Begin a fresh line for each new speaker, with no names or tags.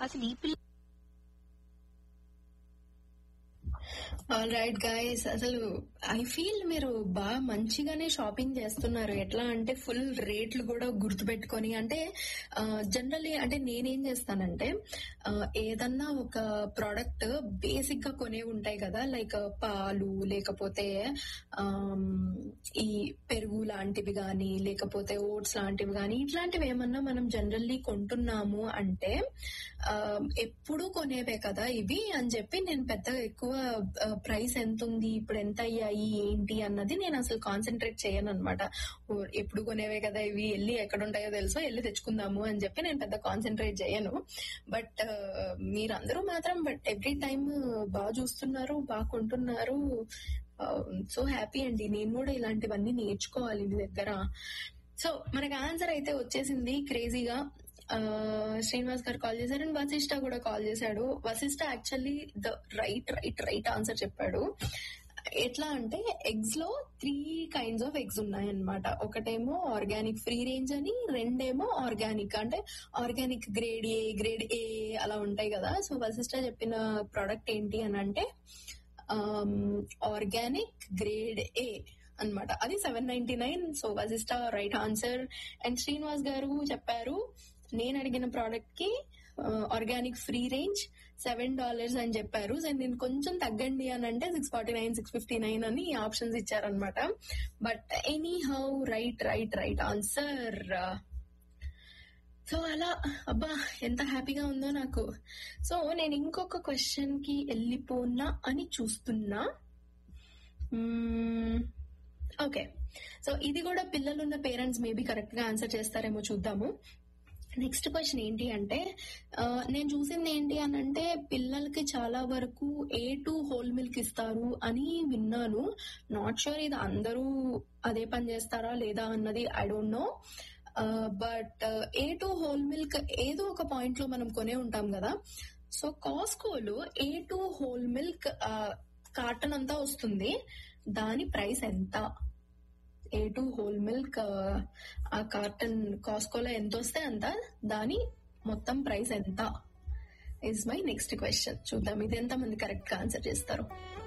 అసలు ఈ పిల్ల
ఆల్ రైట్ గైస్ అసలు ఐ ఫీల్ మీరు బాగా మంచిగానే షాపింగ్ చేస్తున్నారు ఎట్లా అంటే ఫుల్ రేట్లు కూడా గుర్తుపెట్టుకొని అంటే జనరల్లీ అంటే నేనేం చేస్తానంటే ఆ, ఏదన్నా ఒక ప్రోడక్ట్ బేసిక్ గా కొనే ఉంటాయి కదా లైక్ పాలు లేకపోతే ఆమ్, ఈ పెరుగు లాంటివి గాని లేకపోతే ఓట్స్ లాంటివి గాని ఇట్లాంటివి ఏమన్నా మనం జనరల్లీ కొంటున్నాము అంటే ఆ, ఎప్పుడు కొనేవే కదా ఇవి అని చెప్పి నేను పెద్దగా ఎక్కువ ప్రైస్ ఎంత ఉంది ఇప్పుడు ఎంత అయ్యాయి ఏంటి అన్నది నేను అసలు కాన్సన్ట్రేట్ చేయను అనమాట ఎప్పుడు కొనేవే కదా ఇవి వెళ్ళి ఎక్కడ ఉంటాయో తెలుసో వెళ్ళి తెచ్చుకుందాము అని చెప్పి నేను పెద్ద కాన్సన్ట్రేట్ చేయను బట్ మీరందరూ మాత్రం బట్ ఎవ్రీ టైమ్ బాగా చూస్తున్నారు బాగా కొంటున్నారు సో హ్యాపీ అండి నేను కూడా ఇలాంటివన్నీ నేర్చుకోవాలి మీ దగ్గర సో మనకి ఆన్సర్ అయితే వచ్చేసింది క్రేజీగా ఆ, శ్రీనివాస్ గారు కాల్ చేశారు అండ్ వశిష్ట కూడా కాల్ చేశాడు Vashishta actually the right right right answer చెప్పాడు ఎట్లా అంటే ఎగ్స్ లో త్రీ కైండ్స్ ఆఫ్ ఎగ్స్ ఉన్నాయన్నమాట ఒకటేమో ఆర్గానిక్ ఫ్రీ రేంజ్ అని రెండేమో ఆర్గానిక్ అంటే organic grade A grade A అలా ఉంటాయి కదా సో వశిష్ట చెప్పిన ప్రోడక్ట్ ఏంటి అని అంటే ఆర్గానిక్ గ్రేడ్ ఏ అన్నమాట అది seven ninety nine so Vashishta right answer and Srinivas గారు చెప్పారు నేను అడిగిన ప్రోడక్ట్ కి organic free range seven dollars అని చెప్పారు సో నేను కొంచెం తగ్గండి అని అంటే six forty nine six fifty nine అని ఆప్షన్స్ ఇచ్చారనమాట but anyhow right right right answer so అలా అబ్బా ఎంత హ్యాపీగా ఉందో నాకు సో నేను ఇంకొక క్వశ్చన్ కి వెళ్ళిపోనా అని చూస్తున్నా ఓకే సో ఇది కూడా పిల్లలున్న పేరెంట్స్ మేబీ కరెక్ట్ గా ఆన్సర్ చేస్తారేమో చూద్దాము నెక్స్ట్ క్వశ్చన్ ఏంటి అంటే ఆ, నేను చూసింది ఏంటి అని అంటే పిల్లలకి చాలా వరకు ఏ టూ హోల్ మిల్క్ ఇస్తారు అని విన్నాను నాట్ షూర్ ఇది అందరూ అదే పని చేస్తారా లేదా అన్నది I don't know but A two whole milk ఏదో ఒక పాయింట్ లో మనం కొనే ఉంటాం కదా సో కాస్కోలో A two whole milk carton అంతా వస్తుంది దాని ప్రైస్ ఎంత ఏ టూ హోల్ మిల్క్ ఆ కార్టన్ కాస్కోలో ఎంత వస్తే అంత దాని మొత్తం ప్రైస్ ఎంత ఇస్ మై నెక్స్ట్ క్వశ్చన్ చూద్దాం ఇది ఎంత మంది కరెక్ట్ గా ఆన్సర్ చేస్తారు